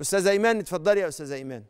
استاذه ايمان اتفضلي يا استاذه ايمان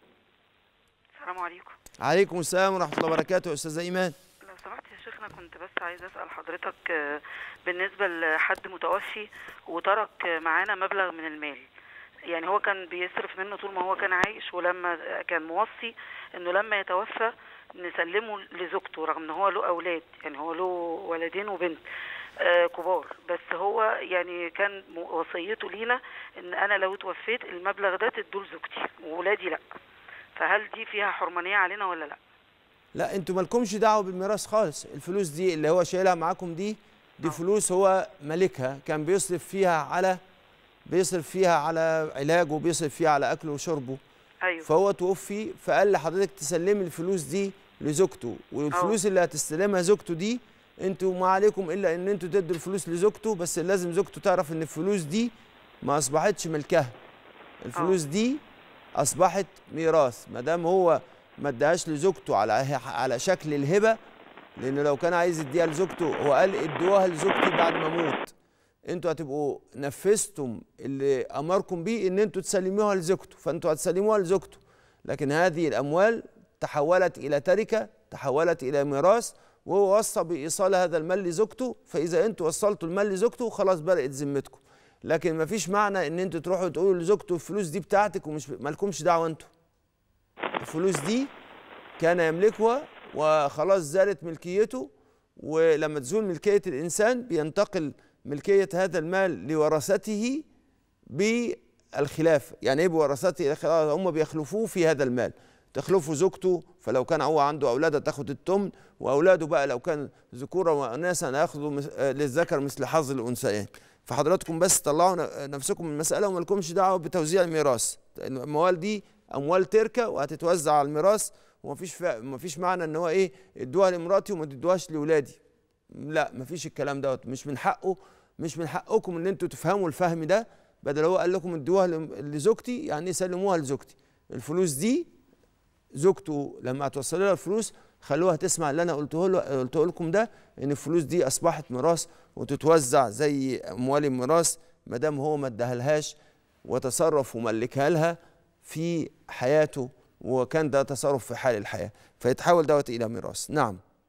السلام عليكم عليكم السلام ورحمه الله وبركاته يا استاذه ايمان لو سمحت يا شيخنا كنت بس عايزه اسال حضرتك آه، بالنسبه لحد متوفي وترك آه، معانا مبلغ من المال يعني هو كان بيصرف منه طول ما هو كان عايش ولما كان موصي انه لما يتوفى نسلمه لزوجته رغم ان هو له اولاد يعني هو له ولدين وبنت آه كبار بس هو يعني كان م- وصيته لينا ان انا لو توفيت المبلغ ده تدوه لزوجتي وولادي لا فهل دي فيها حرمانيه علينا ولا لا لا انتوا مالكمش دعوه بالميراث خالص الفلوس دي اللي هو شايلها معاكم دي دي فلوس هو مالكها كان بيصرف فيها على بيصرف فيها على علاجه وبيصرف فيها على اكله وشربه ايوه فهو توفي فقال لحضرتك تسلمي الفلوس دي لزوجته والفلوس اللي هتستلمها زوجته دي انتوا ما عليكم الا ان انتوا تدوا الفلوس لزوجته بس لازم زوجته تعرف ان الفلوس دي ما اصبحتش ملكها الفلوس دي اصبحت ميراث ما دام هو ما اداهاش لزوجته على على شكل الهبه لانه لو كان عايز يديها لزوجته هو قال ادوها لزوجتي بعد ما اموت انتوا هتبقوا نفذتم اللي امركم بيه ان انتوا تسلموها لزوجته فانتوا هتسلموها لزوجته لكن هذه الاموال تحولت الى تركه تحولت الى ميراث وهو وصى بايصال هذا المال لزوجته فاذا انتوا وصلتوا المال لزوجته خلاص برئت ذمتكم لكن مفيش معنى ان انتوا تروحوا تقولوا لزوجته الفلوس دي بتاعتك ومش مالكمش دعوه انتوا الفلوس دي كان يملكها وخلاص زالت ملكيته ولما تزول ملكيه الانسان بينتقل ملكيه هذا المال لورثته بالخلافه يعني ايه بورثته خلاص هم بيخلفوه في هذا المال تخلفه زوجته فلو كان هو عنده اولاد تاخد التمن واولاده بقى لو كان ذكورا واناثا هياخدوا مس- آه، للذكر مثل حظ الانثيين فحضراتكم بس طلعوا ن- نفسكم من المساله وما لكمش دعوه بتوزيع الميراث لأن الاموال دي اموال تركه وهتتوزع على الميراث ومفيش فا... مفيش معنى ان هو ايه ادوها لمراتي وما تدوهاش لاولادي لا مفيش الكلام دوت مش من حقه مش من حقكم ان انتوا تفهموا الفهم ده بدل هو قال لكم ادوها لم- لزوجتي يعني سلموها لزوجتي الفلوس دي زوجته لما هتوصل لها الفلوس خلوها تسمع اللي انا قلته له قلته لكم ده ان الفلوس دي اصبحت ميراث وتتوزع زي اموال الميراث ما دام هو ما اداهالهاش وتصرف وملكها لها في حياته وكان ده تصرف في حال الحياه فيتحول دوت الى ميراث نعم